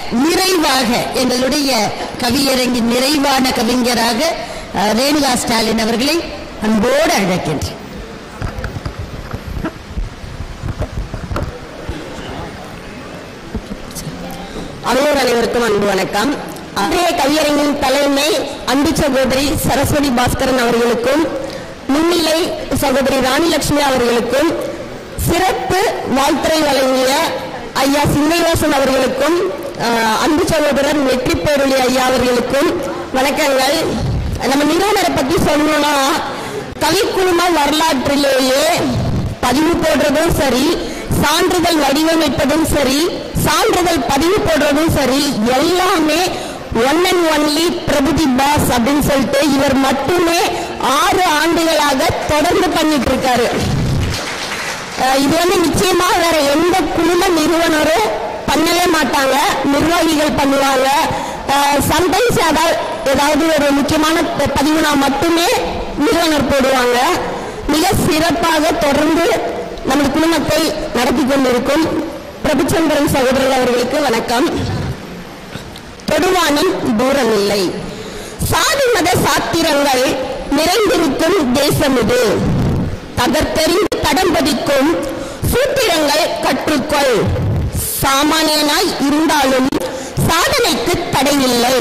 நிறைவாக எங்களுடைய கவியரங்கின் நிறைவான கவிஞராக அஹ், ரேணுகா ஸ்டாலின் அவர்களை அன்போடு அழைக்கின்றேன் அவையோர் அனைவருக்கும் அன்பு வணக்கம் அன்றைய கவியரங்கின் தலைமை அன்பு சகோதரி சரஸ்வதி பாஸ்கரன் அவர்களுக்கும் முன்னிலை சகோதரி ராணிலட்சுமி அவர்களுக்கும் சிறப்பு வாழ்த்துறை வழங்கிய ஐயா சிங்கைவாசன் அவர்களுக்கும் ஆஹ், அன்பு சகோதரர் வெற்றி பேரொழி ஐயா அவர்களுக்கும் வணக்கங்கள் நம்ம நிறுவனரை பத்தி சொல்லணும்னா கவிக்குழும வரலாற்றிலேயே பதிவு போடுறதும் சரி சான்றிதழ் வடிவமைப்பதும் சரி சான்றிதழ் பதிவு போடுறதும் சரி எல்லாமே ஒன் அண்ட் ஒன்லி பிரபுதி பாஸ் அப்படின்னு சொல்லிட்டு இவர் மட்டுமே ஆறு ஆண்டுகளாக தொடர்ந்து பண்ணிட்டு இருக்காரு அஹ் இது வந்து நிச்சயமா வேற எந்த குழும நிறுவனரும் பண்ணவே மாட்டாங்க நிர்வாகிகள் பண்ணுவாங்க சம்டைம்ஸ் ஏதாவது ஏதாவது ஒரு முக்கியமான ப- பதிவுனா மட்டுமே நிறுவனர் போடுவாங்க மிக சிறப்பாக தொடர்ந்து நமது குழுமத்தை நடத்தி கொண்டிருக்கும் பிரபுச்சந்திரன் சகோதரர் அவர்களுக்கு வணக்கம் தொடுவானம் தூரமில்லை சாதி மத சாத்திரங்கள் நிறைந்திருக்கும் தேசம் இது தகர்த்தெறிந்து தடம் பதிக்கும் சூத்திரங்கள் கற்றுக்கொள் சாமானியனாய் இருந்தாலும் சாதனைக்கு தடையில்லை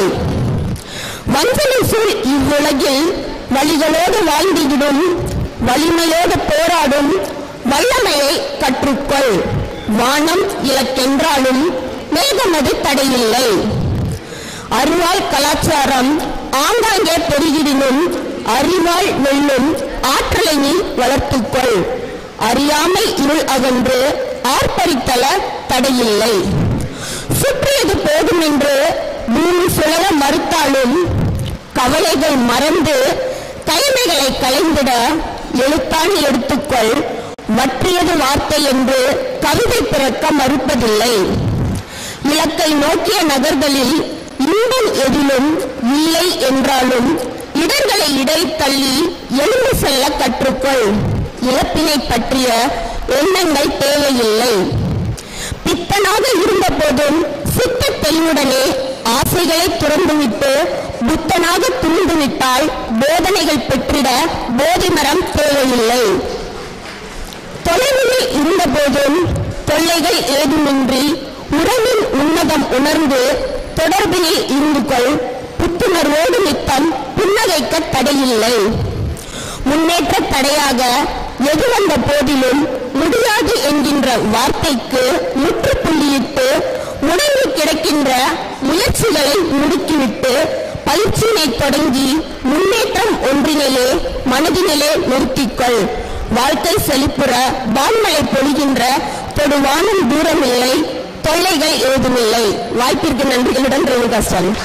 வஞ்சனை சூழ் இவ்வுலகில் வழிகளோடு வாழ்ந்திடும் வலிமையோடு போராடும் வல்லமையை கற்றுக்கொள் வானம் இலக்கென்றாலும் மேகமது தடையில்லை அறிவால் கலாச்சாரம் ஆங்காங்கே பெருகிடினும் அறிவால் வெல்லும் ஆற்றலை நீ வளர்த்துக்கொள் அறியாமை இருள் அகன்று ஆர்ப்பரித்தல தடையில்லை சுற்றியது போதும் என்று பூமி சுழல மறுத்தாலும் கவலைகள் மறந்து கைமைகளை கலைந்திட எழுத்தாணி எடுத்துக்கொள் வற்றியது வார்த்தை என்று கவிதை பிறக்க மறுப்பதில்லை இலக்கை நோக்கிய நகர்களில் இன்பம் எதிலும் இல்லை என்றாலும் இடர்களை இடை தள்ளி எழுந்து செல்ல கற்றுக்கொள் இழப்பினை பற்றிய எண்ணங்கள் தேவையில்லை பித்தனாக இருந்த போதும் சித்த தெளிவுடனே ஆசைகளை துறந்துவிட்டு புத்தனாக துணிந்துவிட்டால் போதனைகள் பெற்றிட போதி மரம் தேவையில்லை தொலைவில் இருந்த போதும் தொல்லைகள் ஏதுமின்றி உறவின் உன்னதம் உணர்ந்து தொடர்பில் இருந்து கொள் புத்துணர்வோடு நித்தம் புன்னகைக்க தடையில்லை முன்னேற்ற தடையாக எது வந்த போதிலும் முடியாது என்கின்ற வார்த்தைக்கு முற்றுப்புள்ளியிட்டு முடங்கி கிடக்கின்ற முயற்சிகளை முடுக்கிவிட்டு பயிற்சியினை தொடங்கி முன்னேற்றம் ஒன்றினையே மனதினிலே நிறுத்திக்கொள் வாழ்க்கை செழிப்புற வான்மழை பொழிகின்ற தொடுவானம் தூரமில்லை தொல்லைகள் ஏதுமில்லை வாய்ப்பிற்கு நன்றிகளுடன் ரேணுகா ஸ்டாலின்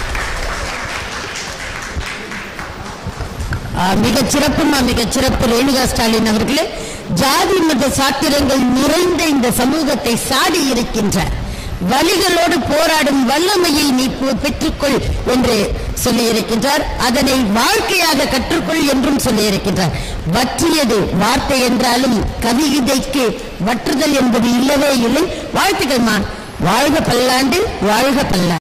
ஆஹ் மிகச் சிறப்புமா மிகச் சிறப்பு ரேணுகா ஸ்டாலின் அவர்களே ஜாதி மத சாத்திரங்கள் நிறைந்த இந்த சமூகத்தை சாடி இருக்கின்ற வலிகளோடு போராடும் வல்லமையை நீ பு- பெற்றுக்கொள் என்று சொல்லியிருக்கின்றார் அதனை வாழ்க்கையாக கற்றுக்கொள் என்றும் சொல்லியிருக்கின்றார் வற்றியது வார்த்தை என்றாலும் கவிதைக்கு வற்றுதல் என்பது இல்லவே இல்லை வாழ்த்துக்கள்மா வாழ்க பல்லாண்டு வாழ்க பல்லாண்டு